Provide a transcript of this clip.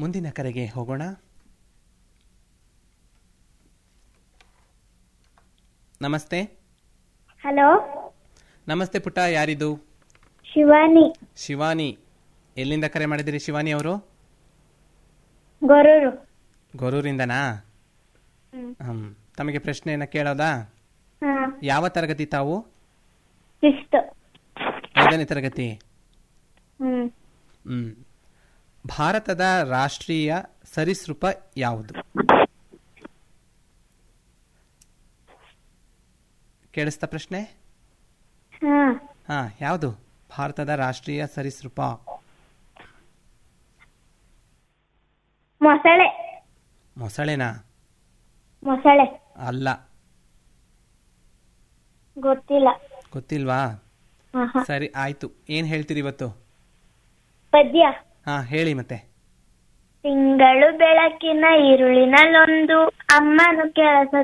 ಮುಂದಿನ ಕರೆಗೆ ಹೋಗೋಣ ನಮಸ್ತೆ ಹಲೋ ನಮಸ್ತೆ ಪುಟ್ಟ ಯಾರಿದು ಶಿವಾನಿ ಶಿವಾನಿ ಎಲ್ಲಿಂದ ಕರೆ ಮಾಡಿದಿರಿ ಶಿವಾನಿ ಅವರು ಗೊರೂರು ಗೊರೂರಿಂದನಾ ಹ್ಮ್. ಹ್ಮ್ ತಮಗೆ ಪ್ರಶ್ನೆಯನ್ನ ಕೇಳೋದಾ ಹಾ ಯಾವ ತರಗತಿ ತಾವು ಇಷ್ಟು ಐದನೇ ತರಗತಿ ಹ್ಮ್ ಹ್ಮ್ ಭಾರತದ ರಾಷ್ಟ್ರೀಯ ಸರೀಸೃಪ ಯಾವುದು ಕೇಳಿಸ್ತಾ ಪ್ರಶ್ನೆ ಹಾ ಹಾ ಯಾವುದು ಭಾರತದ ರಾಷ್ಟ್ರೀಯ ಸರೀಸೃಪ ಮೊಸಳೆ ಮೊಸಳೆನಾ ಮೊಸಳೆ ಅಲ್ಲ ಗೊತ್ತಿಲ್ಲ ಗೊತ್ತಿಲ್ವಾ ಹಾ ಹಾ ಸರಿ ಆಯ್ತು ಏನ್ ಹೇಳ್ತೀರಿ ಇವತ್ತು ಪದ್ಯ ಹಾ ಹೇಳಿ ಮತ್ತೆ ತಿಂಗಳು ಬೆಳಕಿನ ಈರುಳಿನಲ್ಲೊಂದು ಅಮ್ಮನು ಕೆಲಸ